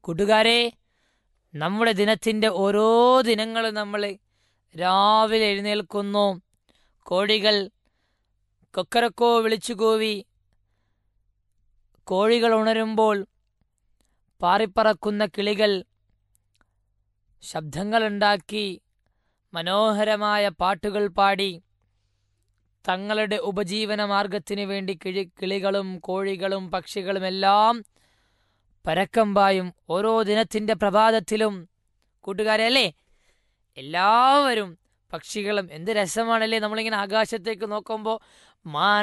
കൂട്ടുകാരെ നമ്മുടെ ദിനത്തിൻ്റെ ഓരോ ദിനങ്ങളും നമ്മൾ രാവിലെ എഴുന്നേൽക്കുന്നു കോഴികൾ കൊക്കരക്കോ വിളിച്ചു കൂവി കോഴികൾ ഉണരുമ്പോൾ പാറിപ്പറക്കുന്ന കിളികൾ ശബ്ദങ്ങളുണ്ടാക്കി മനോഹരമായ പാട്ടുകൾ പാടി തങ്ങളുടെ ഉപജീവന മാർഗത്തിന് വേണ്ടി കിഴി കിളികളും കോഴികളും പക്ഷികളും എല്ലാം പരക്കം പായും ഓരോ ദിനത്തിൻ്റെ പ്രഭാതത്തിലും കൂട്ടുകാരെ അല്ലേ എല്ലാവരും പക്ഷികളും എന്ത് രസമാണല്ലേ നമ്മളിങ്ങനെ ആകാശത്തേക്ക് നോക്കുമ്പോൾ മാൻ